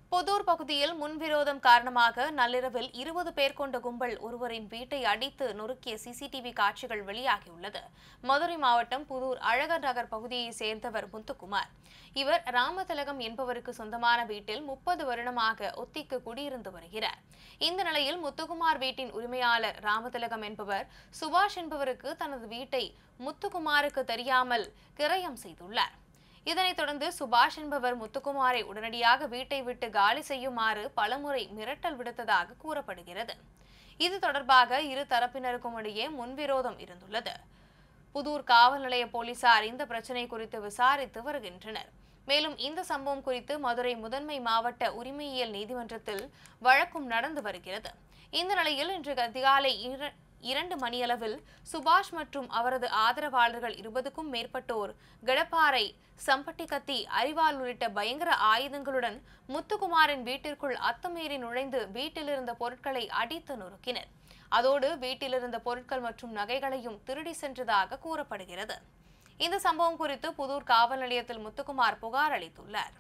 புதூர் பகுதியில் முன்விரோதம் காரணமாக நள்ளிரவில் இருபது பேர் கொண்ட கும்பல் ஒருவரின் வீட்டை அடித்து நொறுக்கிய சிசிடிவி காட்சிகள் வெளியாகியுள்ளது மதுரை மாவட்டம் புதூர் அழகர் நகர் பகுதியைச் சேர்ந்தவர் முத்துக்குமார் இவர் ராமதிலகம் என்பவருக்கு சொந்தமான வீட்டில் முப்பது வருடமாக ஒத்திக்கு குடியிருந்து வருகிறார் இந்த நிலையில் முத்துக்குமார் வீட்டின் உரிமையாளர் ராமதிலகம் என்பவர் சுபாஷ் என்பவருக்கு தனது வீட்டை முத்துக்குமாருக்கு தெரியாமல் கிரயம் செய்துள்ளார் இதனைத் தொடர்ந்து சுபாஷ் என்பவர் முத்துக்குமாரை உடனடியாக வீட்டை விட்டு காலி செய்யுமாறு பலமுறை மிரட்டல் விடுத்ததாக கூறப்படுகிறது இது தொடர்பாக இரு தரப்பினருக்கும் இடையே முன்விரோதம் இருந்துள்ளது புதூர் காவல் நிலைய போலீசார் இந்த பிரச்சினை குறித்து விசாரித்து வருகின்றனர் மேலும் இந்த சம்பவம் குறித்து மதுரை முதன்மை மாவட்ட உரிமையியல் நீதிமன்றத்தில் வழக்கும் நடந்து வருகிறது இந்த நிலையில் இன்று அதிகாலை இர- இரண்டு மணியளவில் சுபாஷ் மற்றும் அவரது ஆதரவாளர்கள் இருபதுக்கும் மேற்பட்டோர் கடப்பாறை சம்பட்டி கத்தி அரிவாள் உள்ளிட்ட பயங்கர ஆயுதங்களுடன் முத்துக்குமாரின் வீட்டிற்குள் அத்துமீறி நுழைந்து வீட்டிலிருந்த பொருட்களை அடித்து நொறுக்கினர் அதோடு வீட்டிலிருந்த பொருட்கள் மற்றும் நகைகளையும் திருடி சென்றதாக கூறப்படுகிறது இந்த சம்பவம் குறித்து புதூர் காவல் நிலையத்தில் முத்துக்குமார் புகார் அளித்துள்ளார்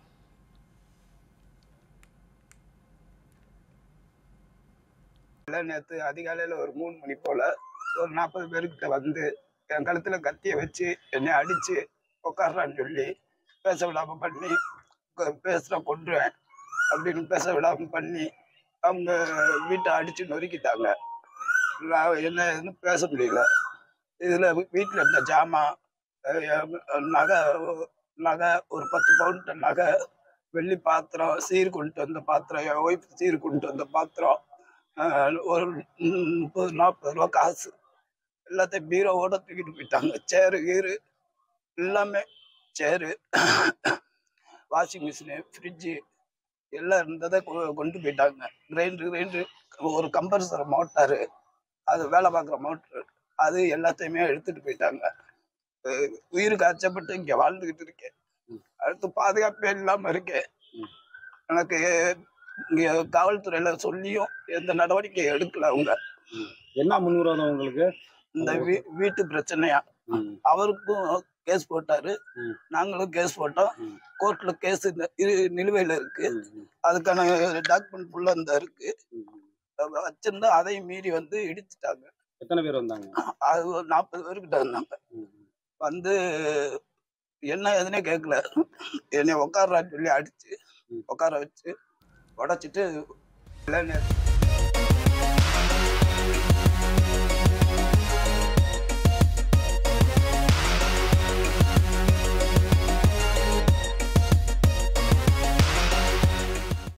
இல்லை நேற்று அதிகாலையில் ஒரு மூணு மணி போல் ஒரு நாற்பது பேர்கிட்ட வந்து என் கழுத்தில் கத்தியை வச்சு என்னை அடித்து உட்கார்றான்னு சொல்லி பேச விடாமல் பண்ணி க- பேசுகிற கொண்டுவேன் அப்படின்னு பேச விடாமல் பண்ணி அவங்க வீட்டை அடித்து நொறுக்கிட்டாங்க நான் என்ன ஏதுன்னு பேச முடியல இதில் வீட்டில் இருந்த ஜாமான் அஹ் எ- நகை நகை ஒரு பத்து பவுன்ட்ட நகை வெள்ளி பாத்திரம் சீர் கொண்டு வந்த பாத்திரம் என் ஒய்ஃப் சீர் கொண்டு வந்த பாத்திரம் ஆஹ் ஒரு முப்பது நாற்பது ரூபா காசு எல்லாத்தையும் பீரோவோட தூக்கிட்டு போயிட்டாங்க சேரு கீரு எல்லாமே சேரு வாஷிங் மிஷினு ஃப்ரிட்ஜு எல்லாம் இருந்ததை கொ- கொண்டு போயிட்டாங்க கிரைண்டரு கிரைண்டரு ஒரு கம்பல்சர் மோட்டாரு அது வேலை பார்க்குற மோட்ரு அது எல்லாத்தையுமே எடுத்துட்டு போயிட்டாங்க அஹ் உயிருக்கு அச்சப்பட்டு இங்கே வாழ்ந்துக்கிட்டு இருக்கேன் அடுத்து பாதுகாப்பே இல்லாமல் இருக்கேன் எனக்கு இங்கே காவல்துறையில சொல்லியும் எந்த நடவடிக்கை எடுக்கல அவங்க என்ன முன்விரோதம் உங்களுக்கு இந்த வீ- வீட்டு பிரச்சனையா ம். அவருக்கும் கேஸ் போட்டாரு ம். நாங்களும் கேஸ் போட்டோம் ம். கோர்ட்ல கேஸ் நிலுவையில இருக்கு ம், ம், அதுக்கான டாக்குமெண்ட் ஃபுல்லா இந்த இருக்கு ம், ம். அத வச்சிருந்தா அதையும் மீறி வந்து இடிச்சிட்டாங்க எத்தனை பேர் வந்தாங்க அது ஒரு நாற்பது பேர்கிட்ட வந்தாங்க ம், ம். வந்து என்ன எதுனே கேட்கல என்னை உட்கார்றான்னு சொல்லி அடிச்சு ம். உட்கார வச்சு உடைச்சிட்டு இல்லை